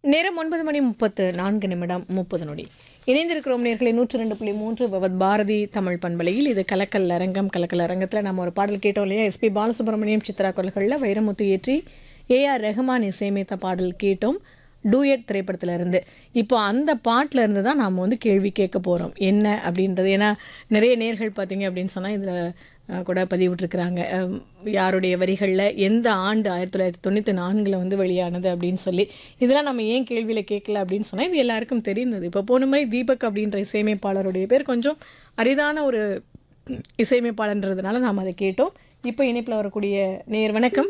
நேரம் ஒன்பது மணி முப்பத்து நான்கு நிமிடம் முப்பது நொடி இணைந்திருக்கிறோம் நேர்களை நூற்றி ரெண்டு புள்ளி மூன்று பவத் பாரதி தமிழ் பண்பலையில் இது கலக்கல் அரங்கம் கலக்கல் அரங்கத்தில் நம்ம ஒரு பாடல் கேட்டோம் இல்லையா எஸ்பி பாலசுப்ரமணியம் சித்ரா குரல்களில் வைரமுத்து ஏற்றி ஏஆர் ரெஹமான் இசையமைத்த பாடல் கேட்டோம் டூயட் திரைப்படத்துல இருந்து இப்போ அந்த பாட்டில் இருந்து தான் நாம் வந்து கேள்வி கேட்க போகிறோம் என்ன அப்படின்றது ஏன்னா நிறைய நேர்கள் பார்த்தீங்க அப்படின்னு சொன்னால் இதில் கூட பதிவிட்டிருக்கிறாங்க அம், யாருடைய வரிகளில் எந்த ஆண்டு ஆயிரத்தி தொள்ளாயிரத்தி தொண்ணூற்றி நான்கில் வந்து வெளியானது அப்படின்னு சொல்லி இதெல்லாம் நம்ம ஏன் கேள்வியில் கேட்கல அப்படின்னு சொன்னால் இது எல்லாருக்கும் தெரிந்தது இப்போ போன மாதிரி தீபக் அப்படின்ற இசையமைப்பாளருடைய பேர் கொஞ்சம் அரிதான ஒரு இசையமைப்பாளன்றதுனால நாம் அதை கேட்டோம் இப்போ இணைப்பில் வரக்கூடிய நேர் வணக்கம்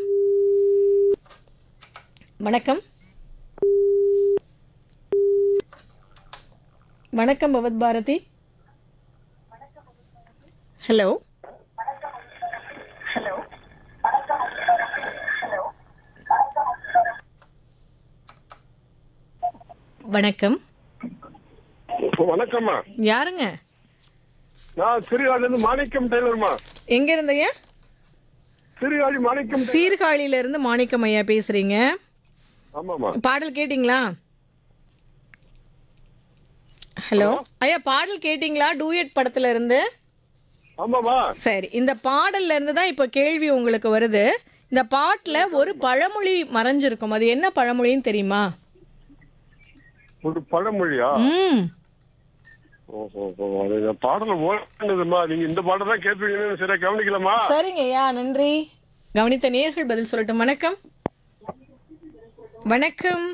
வணக்கம் வணக்கம் பவத் பாரதி ஹலோ வணக்கம் வணக்கம்மா யாருங்க நான் சிறுகாழில இருந்து மாணிக்கம் டெய்லர்மா எங்க இருந்தீங்க சிறுகாழி மாணிக்கம் சீர்காழியில இருந்து மாணிக்கம் ஐயா பேசுறீங்க ஆமாமா பாடல் கேட்டிங்களா ஹலோ ஐயா பாடல் கேட்டிங்களா டூயட் படத்துல இருந்து ஆமாமா சரி இந்த பாடல்ல இருந்து தான் இப்போ கேள்வி உங்களுக்கு வருது இந்த பாட்டுல ஒரு பழமொழி மறைஞ்சிருக்கும் அது என்ன பழமொழின்னு தெரியுமா ஒரு பழமொழியா ம் ஓஹோ ஓஹோ. அது இந்த பாடல ஓடுதுமா நீங்க இந்த பாடல் தான் கேட்பீங்கன்னு சரியா கவனிக்கலாமா சரிங்க ஐயா நன்றி கவனித்த நேர்கள் பதில் சொல்லட்டும் வணக்கம் வணக்கம்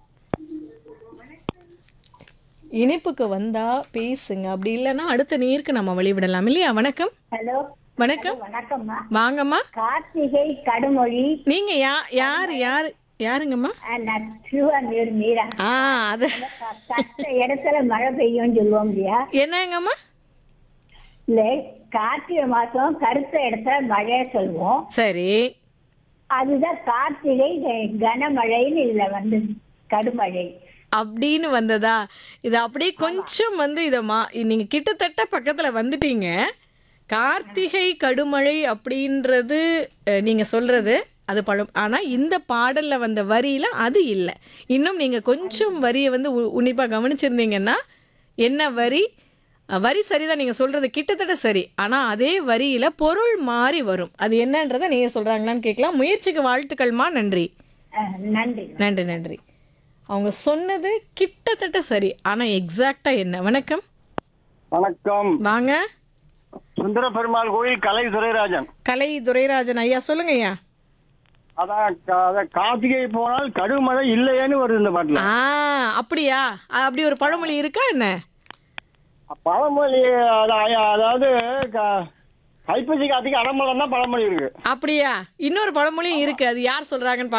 இணைப்புக்கு வந்தா பேசுங்க அப்படி இல்லைன்னா அடுத்த நேருக்கு நம்ம வழிவிடலாம் இல்லையா வணக்கம் ஹலோ வணக்கம் வணக்கம்மா வாங்கம்மா கார்த்திகை கடுமொழி நீங்க யா யார் யார் யாருங்கம்மா அஹ், நான் திருவாரூர் மீரா ஆ அது க- கத்த இடத்துல மழை பெய்யும் சொல்லுவோம் இல்லையா என்னங்கம்மா இல்ல கார்த்திகை மாசம் கருத்த இடத்துல மழைய சொல்லுவோம் சரி அதுதான் கார்த்திகை க- கனமழைன்னு இதுல வந்து கடுமழை அப்படின்னு வந்ததா இது அப்படியே கொஞ்சம் வந்து இதை மா நீங்கள் கிட்டத்தட்ட பக்கத்தில் வந்துட்டீங்க கார்த்திகை கடுமழை அப்படின்றது நீங்கள் சொல்கிறது அது பழம் ஆனால் இந்த பாடலில் வந்த வரியில் அது இல்லை இன்னும் நீங்கள் கொஞ்சம் வரியை வந்து உன்னிப்பாக கவனிச்சிருந்தீங்கன்னா என்ன வரி அஹ், வரி சரிதான் நீங்கள் சொல்கிறது கிட்டத்தட்ட சரி ஆனால் அதே வரியில் பொருள் மாறி வரும் அது என்னன்றதை நீங்கள் சொல்கிறாங்களான்னு கேட்கலாம் முயற்சிக்கு வாழ்த்துக்கள்மா நன்றி அஹ், நன்றி நன்றி நன்றி அவங்க சொன்னது கிட்டத்தட்ட சரி ஆனா எக்ஸாக்டா என்ன வணக்கம் வணக்கம் வாங்க சுந்தர பெருமாள் கோயில் கலை துரைராஜன் கலை துரைராஜன் ஐயா சொல்லுங்க ஐயா அதான் கா- அதான் கார்த்திகை போனால் கடுமழை இல்லையேன்னு வருது இந்த பாட்டுல ஆ அப்படியா அ- அப்படி ஒரு பழமொழி இருக்கா என்ன பழமொழி அத- அதாவது க- ஐப்பசி கார்த்திகை அடமலை தான் பழமொழி இருக்கு அப்படியா இன்னொரு பழமொழியும் இருக்கு அது யார் சொல்றாங்கன்னு